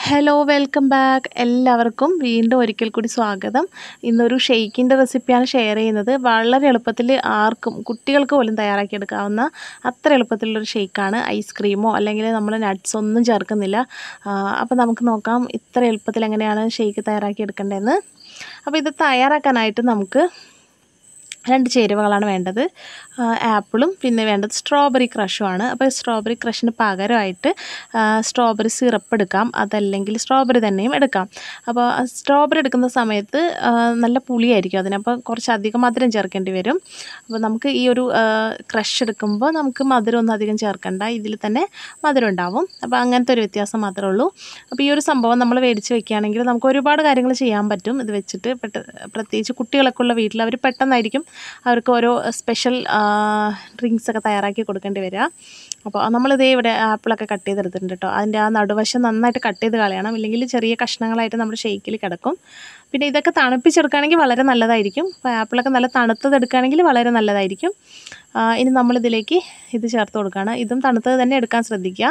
hello welcome back എല്ലാവർക്കും വീണ്ടും ഒരിക്കൽ കൂടി സ്വാഗതം ഇന്നൊരു ഷെയ്ക്കിൻ്റെ റെസിപ്പിയാണ് ഷെയർ ചെയ്യുന്നത് വളരെ എളുപ്പത്തിൽ ആർക്കും കുട്ടികൾക്ക് പോലും തയ്യാറാക്കിയെടുക്കാവുന്ന അത്ര എളുപ്പത്തിലുള്ളൊരു ഷെയ്ക്കാണ് ഐസ്ക്രീമോ അല്ലെങ്കിൽ നമ്മൾ നട്ട്സ് ഒന്നും ചേർക്കുന്നില്ല അപ്പോൾ നമുക്ക് നോക്കാം ഇത്ര എളുപ്പത്തിൽ എങ്ങനെയാണ് ഷെയ്ക്ക് തയ്യാറാക്കിയെടുക്കേണ്ടതെന്ന് അപ്പോൾ ഇത് തയ്യാറാക്കാനായിട്ട് നമുക്ക് രണ്ട് ചേരുവകളാണ് വേണ്ടത് ആപ്പിളും പിന്നെ വേണ്ടത് സ്ട്രോബെറി ക്രഷുമാണ് അപ്പോൾ സ്ട്രോബെറി ക്രഷിന് പകരമായിട്ട് സ്ട്രോബെറി സിറപ്പ് എടുക്കാം അതല്ലെങ്കിൽ സ്ട്രോബെറി തന്നെയും എടുക്കാം അപ്പോൾ സ്ട്രോബെറി എടുക്കുന്ന സമയത്ത് നല്ല പുളിയായിരിക്കും അതിനപ്പോൾ കുറച്ച് അധികം മധുരം ചേർക്കേണ്ടി വരും അപ്പോൾ നമുക്ക് ഈ ഒരു ക്രഷ് എടുക്കുമ്പോൾ നമുക്ക് മധുരം ഒന്നും അധികം ചേർക്കണ്ട ഇതിൽ തന്നെ മധുരം ഉണ്ടാവും അപ്പോൾ അങ്ങനത്തെ ഒരു വ്യത്യാസം മാത്രമേ ഉള്ളൂ അപ്പോൾ ഈ ഒരു സംഭവം നമ്മൾ മേടിച്ച് വെക്കുകയാണെങ്കിൽ നമുക്ക് ഒരുപാട് കാര്യങ്ങൾ ചെയ്യാൻ പറ്റും ഇത് വെച്ചിട്ട് പെട്ട പ്രത്യേകിച്ച് കുട്ടികളൊക്കെ ഉള്ള വീട്ടിൽ അവർ പെട്ടെന്നായിരിക്കും അവർക്ക് ഓരോ സ്പെഷ്യൽ ഡ്രിങ്ക്സ് ഒക്കെ തയ്യാറാക്കി കൊടുക്കേണ്ടി വരിക അപ്പോൾ നമ്മളിതേ ഇവിടെ ആപ്പിളൊക്കെ കട്ട് ചെയ്തെടുത്തിട്ടുണ്ട് കേട്ടോ അതിൻ്റെ ആ നടുവശം നന്നായിട്ട് കട്ട് ചെയ്ത് കളയണം ഇല്ലെങ്കിൽ ചെറിയ കഷ്ണങ്ങളായിട്ട് നമ്മുടെ ഷെയ്ക്കിൽ കിടക്കും പിന്നെ ഇതൊക്കെ തണുപ്പിച്ചെടുക്കുകയാണെങ്കിൽ വളരെ നല്ലതായിരിക്കും അപ്പോൾ ആപ്പിളൊക്കെ നല്ല തണുത്തത് എടുക്കുകയാണെങ്കിൽ വളരെ നല്ലതായിരിക്കും ഇനി നമ്മളിതിലേക്ക് ഇത് ചേർത്ത് കൊടുക്കുകയാണ് ഇതും തണുത്തത് തന്നെ എടുക്കാൻ ശ്രദ്ധിക്കുക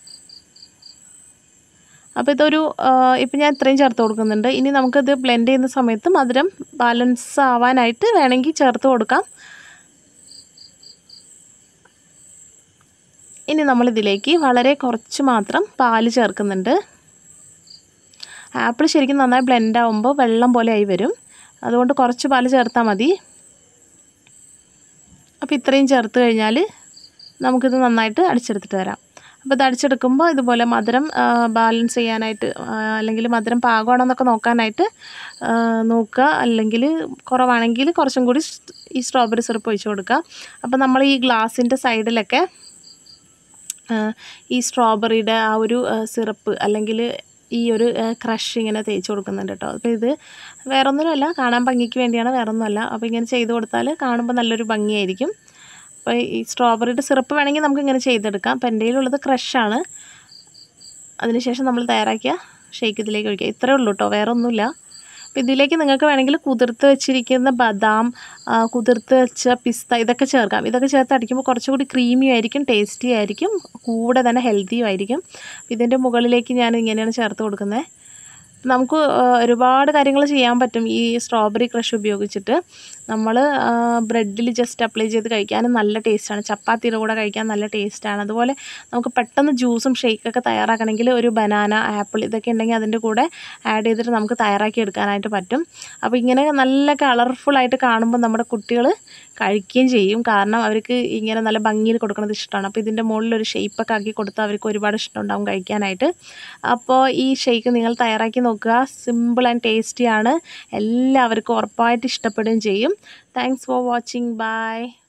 അപ്പോൾ ഇതൊരു ഇപ്പം ഞാൻ ഇത്രയും ചേർത്ത് കൊടുക്കുന്നുണ്ട് ഇനി നമുക്കിത് ബ്ലെൻഡ് ചെയ്യുന്ന സമയത്ത് മധുരം ബാലൻസ് ആവാനായിട്ട് വേണമെങ്കിൽ ചേർത്ത് കൊടുക്കാം ഇനി നമ്മളിതിലേക്ക് വളരെ കുറച്ച് മാത്രം പാല് ചേർക്കുന്നുണ്ട് ആപ്പിൾ ശരിക്കും നന്നായി ബ്ലെൻഡ് ആകുമ്പോൾ വെള്ളം പോലെ ആയി വരും അതുകൊണ്ട് കുറച്ച് പാല് ചേർത്താൽ മതി അപ്പോൾ ഇത്രയും ചേർത്ത് കഴിഞ്ഞാൽ നമുക്കിത് നന്നായിട്ട് അടിച്ചെടുത്തിട്ട് വരാം അപ്പോൾ ഇത് അടിച്ചെടുക്കുമ്പോൾ ഇതുപോലെ മധുരം ബാലൻസ് ചെയ്യാനായിട്ട് അല്ലെങ്കിൽ മധുരം പാകമാണെന്നൊക്കെ നോക്കാനായിട്ട് നോക്കുക അല്ലെങ്കിൽ കുറവാണെങ്കിൽ കുറച്ചും കൂടി ഈ സ്ട്രോബെറി സിറപ്പ് ഒഴിച്ച് കൊടുക്കുക അപ്പോൾ നമ്മൾ ഈ ഗ്ലാസിൻ്റെ സൈഡിലൊക്കെ ഈ സ്ട്രോബെറിയുടെ ആ ഒരു സിറപ്പ് അല്ലെങ്കിൽ ഈ ഒരു ക്രഷ് ഇങ്ങനെ തേച്ച് കൊടുക്കുന്നുണ്ട് കേട്ടോ അപ്പോൾ ഇത് വേറൊന്നുമല്ല കാണാൻ ഭംഗിക്ക് വേണ്ടിയാണ് വേറൊന്നുമല്ല അപ്പോൾ ഇങ്ങനെ ചെയ്ത് കൊടുത്താൽ കാണുമ്പോൾ നല്ലൊരു ഭംഗിയായിരിക്കും അപ്പോൾ ഈ സ്ട്രോബെറിയുടെ സിറപ്പ് വേണമെങ്കിൽ നമുക്ക് ഇങ്ങനെ ചെയ്തെടുക്കാം അപ്പോൾ എൻ്റെ കയ്യിലുള്ളത് ക്രഷാണ് അതിനുശേഷം നമ്മൾ തയ്യാറാക്കിയ ഷേക്ക് ഇതിലേക്ക് ഒഴിക്കുക ഇത്രയേ ഉള്ളൂ കേട്ടോ വേറെ ഒന്നുമില്ല അപ്പോൾ ഇതിലേക്ക് നിങ്ങൾക്ക് വേണമെങ്കിൽ കുതിർത്ത് വെച്ചിരിക്കുന്ന ബദാം കുതിർത്ത് വെച്ച പിസ്ത ഇതൊക്കെ ചേർക്കാം ഇതൊക്കെ ചേർത്ത് അടിക്കുമ്പോൾ കുറച്ചുകൂടി ക്രീമി ആയിരിക്കും ടേസ്റ്റി ആയിരിക്കും കൂടെ തന്നെ ഹെൽത്തിയും ആയിരിക്കും ഇതിൻ്റെ മുകളിലേക്ക് ഞാൻ ഇങ്ങനെയാണ് ചേർത്ത് കൊടുക്കുന്നത് നമുക്ക് ഒരുപാട് കാര്യങ്ങൾ ചെയ്യാൻ പറ്റും ഈ സ്ട്രോബെറി ക്രഷ് ഉപയോഗിച്ചിട്ട് നമ്മൾ ബ്രെഡിൽ ജസ്റ്റ് അപ്ലൈ ചെയ്ത് കഴിക്കാനും നല്ല ടേസ്റ്റാണ് ചപ്പാത്തിയുടെ കൂടെ കഴിക്കാൻ നല്ല ടേസ്റ്റാണ് അതുപോലെ നമുക്ക് പെട്ടെന്ന് ജ്യൂസും ഷേക്കൊക്കെ തയ്യാറാക്കണമെങ്കിൽ ഒരു ബനാന ആപ്പിൾ ഇതൊക്കെ ഉണ്ടെങ്കിൽ അതിൻ്റെ കൂടെ ആഡ് ചെയ്തിട്ട് നമുക്ക് തയ്യാറാക്കി എടുക്കാനായിട്ട് പറ്റും അപ്പോൾ ഇങ്ങനെ നല്ല കളർഫുള്ളായിട്ട് കാണുമ്പോൾ നമ്മുടെ കുട്ടികൾ കഴിക്കുകയും ചെയ്യും കാരണം അവർക്ക് ഇങ്ങനെ നല്ല ഭംഗിയിൽ കൊടുക്കുന്നത് ഇഷ്ടമാണ് അപ്പോൾ ഇതിൻ്റെ മുകളിൽ ഒരു ഷേപ്പൊക്കെ ആക്കി കൊടുത്താൽ അവർക്ക് ഒരുപാട് ഇഷ്ടമുണ്ടാകും കഴിക്കാനായിട്ട് അപ്പോൾ ഈ ഷേക്ക് നിങ്ങൾ തയ്യാറാക്കി നോക്കുക സിമ്പിൾ ആൻഡ് ടേസ്റ്റിയാണ് എല്ലാവർക്കും ഉറപ്പായിട്ട് ഇഷ്ടപ്പെടുകയും ചെയ്യും താങ്ക്സ് ഫോർ വാച്ചിങ് ബൈ